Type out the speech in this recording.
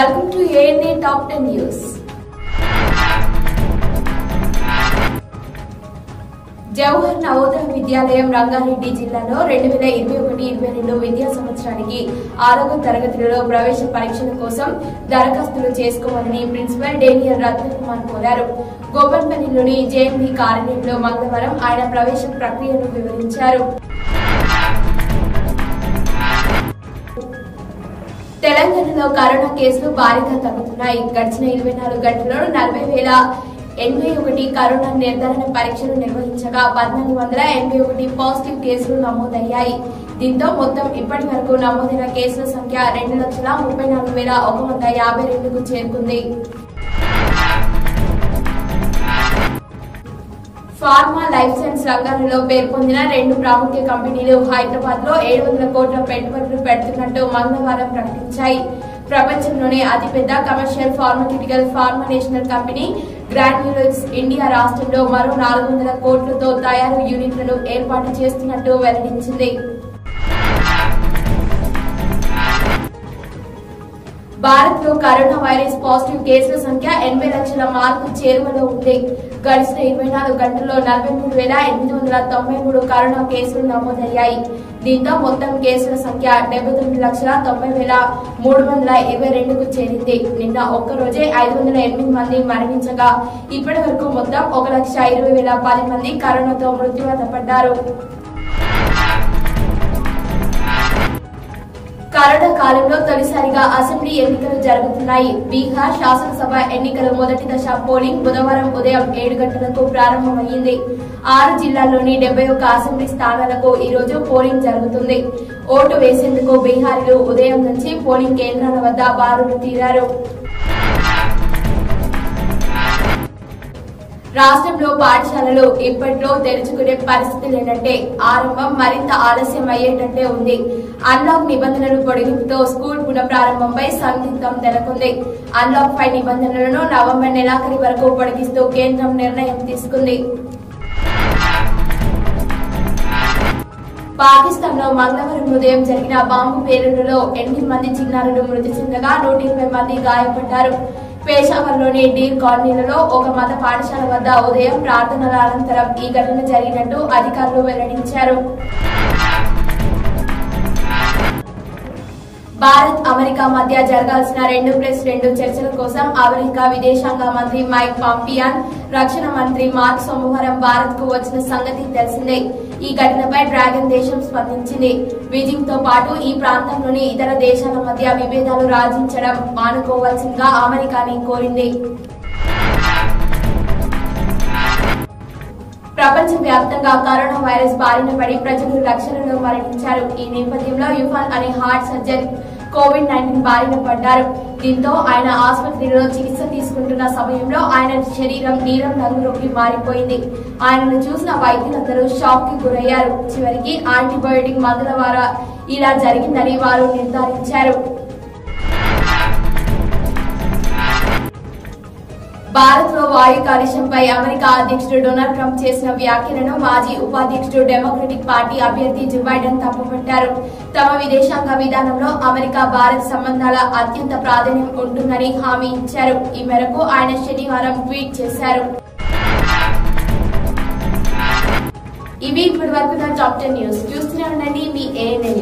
welcome to ANA top ten news Jawahar Navodaya Vidyalayam Rangareddy జిల్లాలో రెండు వేల ఇరవై ఒకటి ఇరవై రెండు విద్యా సంవత్సరానికి ఆరోగ్య తరగతులలో ప్రవేశ పరీక్షల కోసం దరఖాస్తులు చేసుకోవాలని ప్రిన్సిపల్ డేనియర్ రత్నకుమార్ కోరారు గోపన్పల్లిలోని జేఎన్బీ కార్యాలయంలో మంగళవారం ఆయన ప్రవేశ ప్రక్రియను వివరించారు తెలంగాణలో కరోనా కేసులు భారీగా తగ్గుతున్నాయి గడిచిన ఇరవై నాలుగు గంటల్లో నలభై వేల ఎనభై ఒకటి కరోనా నిర్ధారణ పరీక్షలు నిర్వహించగా పద్నాలుగు వందల ఎనభై ఒకటి పాజిటివ్ కేసులు నమోదయ్యాయి దీంతో మొత్తం ఇప్పటి వరకు నమోదైన కేసుల సంఖ్య రెండు లక్షల ముప్పై నాలుగు వేల ఒక వంద యాభై రెండుకు చేరుకుంది ఫార్మా లైఫ్ సైన్స్ రంగాలలో పేర్కొందిన రెండు ప్రాముఖ్య కంపెనీలు హైదరాబాద్ లో ఏడు వందల కోట్ల పెట్టుబడులు పెడుతున్నట్టు మంగళవారం ప్రకటించాయి ప్రపంచంలోనే అతిపెద్ద commercial pharmaceutical pharma national company Granules India రాష్ట్రంలో మరో నాలుగు వందల కోట్లతో తయారు యూనిట్లను ఏర్పాటు చేస్తున్నట్టు వెల్లడించింది భారత్ లో కరోనా వైరస్ పాజిటివ్ కేసుల సంఖ్య ఎనభై లక్షల మార్కు చేరువలో ఉంది గడిచిన ఇరవై నాలుగు గంటల్లో నలభై మూడు వేల ఎనిమిది వందల తొంభై మూడు కరోనా కేసులు నమోదయ్యాయి దీంతో మొత్తం కేసుల సంఖ్య డెబ్బై తొమ్మిది లక్షల తొంభై వేల మూడు వందల ఇరవై రెండుకు చేరింది నిన్న ఒక్క రోజే ఐదు వందల ఎనిమిది మంది మరణించగా ఇప్పటి వరకు మొత్తం ఒక లక్ష ఇరవై వేల పది మంది కరోనాతో మృత్యువాత పడ్డారు కరోనా కాలంలో తొలిసారిగా అసెంబ్లీ ఎన్నికలు జరుగుతున్నాయి బీహార్ శాసనసభ ఎన్నికల మొదటి దశ పోలింగ్ బుధవారం ఉదయం ఏడు గంటలకు ప్రారంభమైంది ఆరు జిల్లాల్లోని డెబ్బై ఒక్క అసెంబ్లీ స్థానాలకు ఈ రోజు పోలింగ్ జరుగుతుంది ఓటు వేసేందుకు బీహారీలు ఉదయం నుంచి పోలింగ్ కేంద్రాల వద్ద బారులు తీరారు రాష్ట్రంలో పాఠశాలలు ఇప్పట్లో తెరుచుకునే పరిస్థితి లేనంటే ఆరంభం మరింత ఆలస్యం అయ్యేటట్టే ఉంది అన్లాక్ నిబంధనలు పొడిగింపుతో స్కూల్ పునఃప్రారంభంపై సందిగ్ధం నెలకొంది అన్లాక్ ఫైవ్ నిబంధనలను నవంబర్ నెలాఖరి వరకు పొడిగిస్తూ కేంద్రం నిర్ణయం తీసుకుంది పాకిస్తాన్ లో మంగళవారం ఉదయం జరిగిన బాంబు పేలుడులో ఎనిమిది మంది చిన్నారులు మృతి చెందగా నూట ఇరవై మంది గాయపడ్డారు పేషావర్లోని డీర్ కాలనీలలో ఒక మత పాఠశాల వద్ద ఉదయం ప్రార్థనల అనంతరం ఈ ఘటన జరిగినట్టు అధికారులు వెల్లడించారు భారత్ అమెరికా మధ్య జరగాల్సిన రెండు ప్లస్ రెండు చర్చల కోసం అమెరికా విదేశాంగ మంత్రి మైక్ పాంపియాన్ రక్షణ మంత్రి మార్క్ సోమవారం భారత్ కు వచ్చిన సంగతి తెలిసిందే ఈ ఘటనపై డ్రాగన్ దేశం స్పందించింది బీజింగ్ తో పాటు ఈ ప్రాంతంలోని ఇతర దేశాల మధ్య విభేదాలు రాజించడం మానుకోవాల్సిందిగా అమెరికాని కోరింది ప్రపంచ వ్యాప్తంగా కరోనా వైరస్ బారిన పడి ప్రజలు లక్షలలో మరణించారు ఈ నేపథ్యంలో యుఫాన్ అనే హార్ట్ సర్జన్ కోవిడ్ నైన్టీన్ బారిన పడ్డారు దీంతో ఆయన ఆసుపత్రిలో చికిత్స తీసుకుంటున్న సమయంలో ఆయన శరీరం నీలం రంగులోకి మారిపోయింది ఆయనను చూసిన వైద్యులందరూ షాక్ కి గురయ్యారు చివరికి యాంటీబయోటిక్ మందుల ద్వారా ఇలా జరిగిందని వారు నిర్ధారించారు భారత్ లో వాయు కాలుష్యంపై అమెరికా అధ్యక్షుడు డొనాల్డ్ ట్రంప్ చేసిన వ్యాఖ్యలను మాజీ ఉపాధ్యక్షుడు డెమోక్రటిక్ పార్టీ అభ్యర్థి జో బైడెన్ తప్పుపట్టారు తమ విదేశాంగ విధానంలో అమెరికా భారత్ సంబంధాల అత్యంత ప్రాధాన్యం ఉంటుందని హామీ ఇచ్చారు ఈ మేరకు ఆయన శనివారం ట్వీట్ చేశారు ఇవి ఇప్పటి వరకు టాప్ టెన్ న్యూస్ చూస్తూనే ఉండండి మీ ఏఎన్ఎన్